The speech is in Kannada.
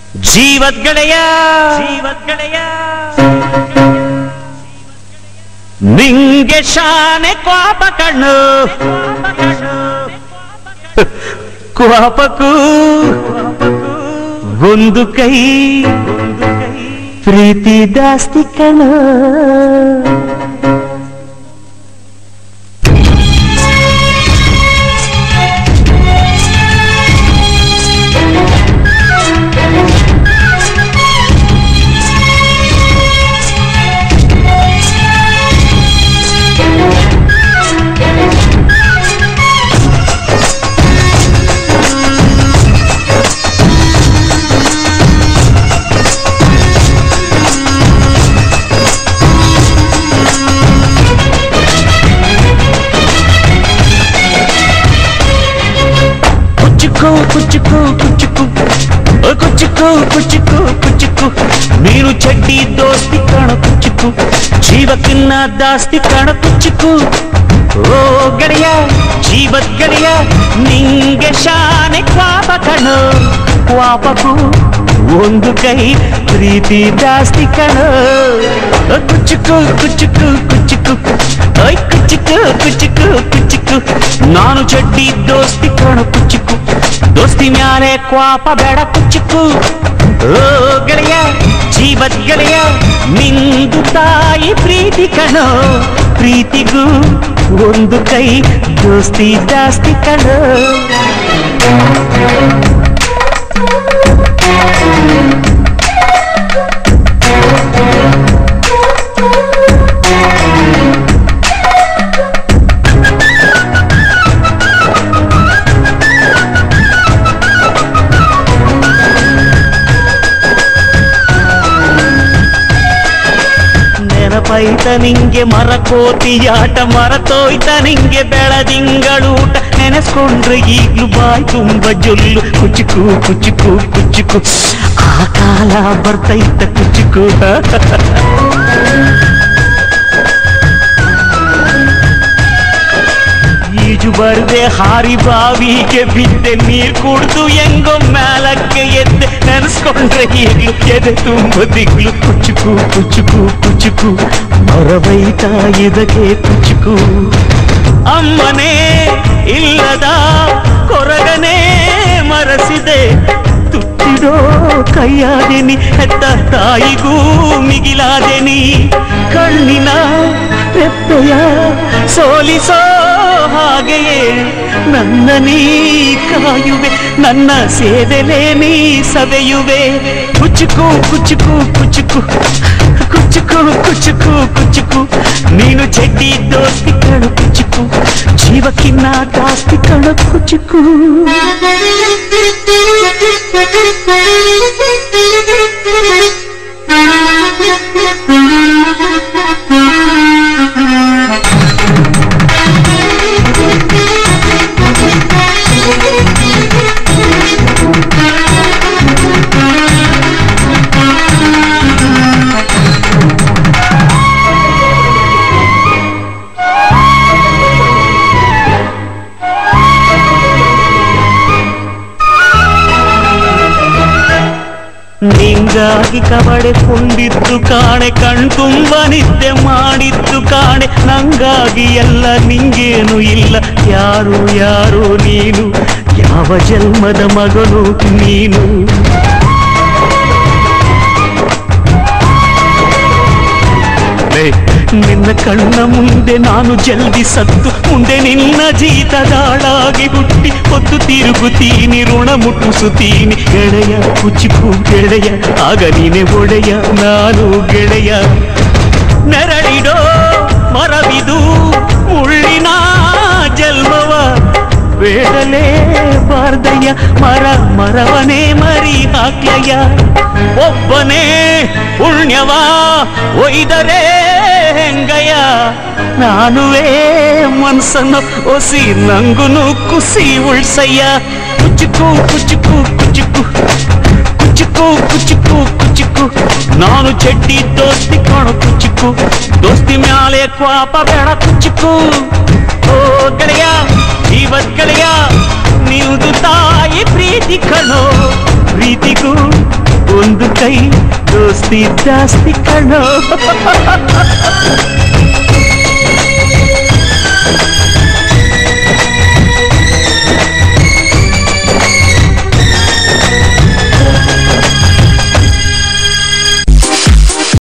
ಜೀವದ್ಗೆಳೆಯ ಜೀವದ್ಗೆಳೆಯ ನಿಂಗೆ ಶಾನೆ ಕ್ವಾಪ ಕಣ್ಣು ಕ್ವಾಪಕ್ಕೂ ಒಂದು ಕೈ ಪ್ರೀತಿ ಜಾಸ್ತಿ ಕಣ ಕುಚ್ಚುಕು ಕುಚ್ಚುಕು ಕುಚ್ಚುಕು ಓ ಕುಚ್ಚುಕು ಕುಚ್ಚುಕು ಕುಚ್ಚುಕು ನೀನು ಚಡ್ಡಿ ದೋಸ್ತಿ ಕಾಣ ಕುಚ್ಚುಕು ಜೀವಕ್ಕಿನ್ನ ದಾಸ್ತಿ ಕಾಣ ಕುಚ್ಚುಕು ಓ ಗೆಳೆಯ ಜೀವದ್ ಗೆಳೆಯ ನಿಂಗೆ ಶಾನೆ ಕ್ವಾಪ ಕಣೋ ಕ್ವಾಪಕು ಒಂದು ಕೈ ಪ್ರೀತಿ ಜಾಸ್ತಿ ಕಣೋ ಓ ಕುಚ್ಚುಕು ಕುಚ್ಚುಕು ಕುಚ್ಚುಕು ಓಯ್ ಕುಚ್ಚುಕು ಕುಚ್ಚುಕು ಕುಚ್ಚುಕು ನಾನು ಚಡ್ಡಿ ದೋಸ್ತಿ ಕಾಣ ಕುಚ್ಚುಕು ದೋಸ್ತಿ ಮ್ಯಾಲೆ ಕ್ವಾಪ ಬೇಡ ಕುಚ್ಚುಕು ಓ ಗೆಳೆಯ ಜೀವದ್ ಗೆಳೆಯ ನಿಂದು ತಾಯಿ ಪ್ರೀತಿ ಕಣೋ ಪ್ರೀತಿಗೂ ಒಂದು ಕೈ ದೋಸ್ತಿ ಜಾಸ್ತಿ ಕಣೋ ನೆನಪೈತ ನಿಂಗೆ ಮರಕೋತಿಯಾಟ ಮರತೋಯ್ತ ನಿಂಗೆ ಬೆಳದಿಂಗಳೂಟ ನೆನೆಸ್ಕೊಂಡ್ರೆ ಈಗ್ಲೂ ಬಾಯ್ ತುಂಬ ಜೊಲ್ಲು ಕುಚುಕು ಕುಚುಕು ಕುಚುಕು ಆ ಕಾಲ ಬರ್ತೈತ ಕುಚುಕು ಈಜು ಬರ್ದೆ ಹಾರಿ ಬಾವಿಗೆ ಬಿದ್ದೆ ನೀರ್ ಕುಡ್ದು ಹೆಂಗೋ ಮ್ಯಾಲಕ್ಕೆ ಎದ್ದೆ ನೆನೆಸ್ಕೊಂಡ್ರೆ ಈಗ್ಲು ಎದೆ ತುಂಬ ದಿಗ್ಲು ಕುಚುಕು ಕುಚುಕು ಕುಚುಕು ಮರಬೈತ ಇದಕ್ಕೆ ಕುಚುಕು ಅಮ್ಮನೇ ಇಲ್ಲದ ಕೊರಗನೇ ಮರಸಿದೆ ತುಟ್ಟಿಡೋ ಕೈಯಾದೆನಿ ಹೆತ್ತ ತಾಯಿಗೂ ಮಿಗಿಲಾದೆನಿ ಕಣ್ಣಿನ ರೆಪ್ಪೆಯ ಸೋಲಿಸೋ ಹಾಗೆಯೇ ನನ್ನ ನೀ ಕಾಯುವೆ ನನ್ನ ಸೇವೆಲೇ ನೀ ಸವೆಯುವೆ ಕುಚುಕು ಕುಚುಕು ಕುಚುಕು ಕುಚುಕು ಕುಚುಕು ಕುಚುಕು ನೀನು ಚಡ್ಡಿ ದೋಸ್ತಿ ಕಣು ಕುಚುಕು ಜೀವಕ್ಕಿನ್ನ ಜಾಸ್ತಿ ಕಣು ಕುಚುಕು ನಿಂಗಾಗಿ ಕಬಡೆ ಕೊಂಡಿದ್ದು ಕಾಣೆ ಕಣ್ತುಂಬ ನಿದ್ದೆ ಮಾಡಿದ್ದು ಕಾಣೆ ನಂಗಾಗಿ ಎಲ್ಲ ನಿಂಗೇನು ಇಲ್ಲ ಯಾರು ಯಾರು ನೀನು ಯಾವ ಜನ್ಮದ ಮಗನು ನೀನು ಲೇ, ನಿನ್ನ ಕಣ್ಣ ಮುಂದೆ ನಾನು ಜಲ್ದಿ ಸತ್ತು ಮುಂದೆ ನಿನ್ನ ಜೀತದಾಳಾಗಿ ಹುಟ್ಟಿ ಹೊತ್ತು ತಿರುಗುತ್ತೀನಿ ಋಣ ಮುಟ್ಟಿಸುತ್ತೀನಿ ಗೆಳೆಯ ಕುಚಿಕು ಗೆಳೆಯ ಆಗ ನೀನೆ ಒಡೆಯ ನಾನು ಗೆಳೆಯ ನೆರಳಿಡೋ ಮರವಿದು ಮುಳ್ಳಿನ ಜನ್ಮವ ಬೇಡಲೇ ಬಾರ್ದಯ್ಯ ಮರ ಮರವನೇ ಮರಿ ಹಾಕ್ಲಯ್ಯ ಒಬ್ಬನೇ ಪುಣ್ಯವ ಒಯ್ದರೆ ಹೆಂಗಯ್ಯ ನಾನುವೇ ಮನ್ಸನ್ನು ಒಸಿ ನಂಗುನು ಕುಸಿ ಉಳ್ಸಯ್ಯ ಕುಚುಕು ಕುಚುಕು ಕುಚುಕು ಕುಚುಕು ಕುಚುಕು ಕುಚುಕು ನಾನು ಚಡ್ಡಿ ದೋಸ್ತಿ ಕಾಣು ಕುಚುಕು ದೋಸ್ತಿ ಮ್ಯಾಲೆ ಕ್ವಾಪ ಬೇಡ ಕುಚುಕು ಓ ಗೆಳೆಯ ಜೀವದ್ ಗೆಳೆಯ ನೀವುದು ತಾಯಿ ಪ್ರೀತಿ ಕಣೋ ಪ್ರೀತಿಗೂ ಪ್ರೀತಿ ಜಾಸ್ತಿ ಕಣೋ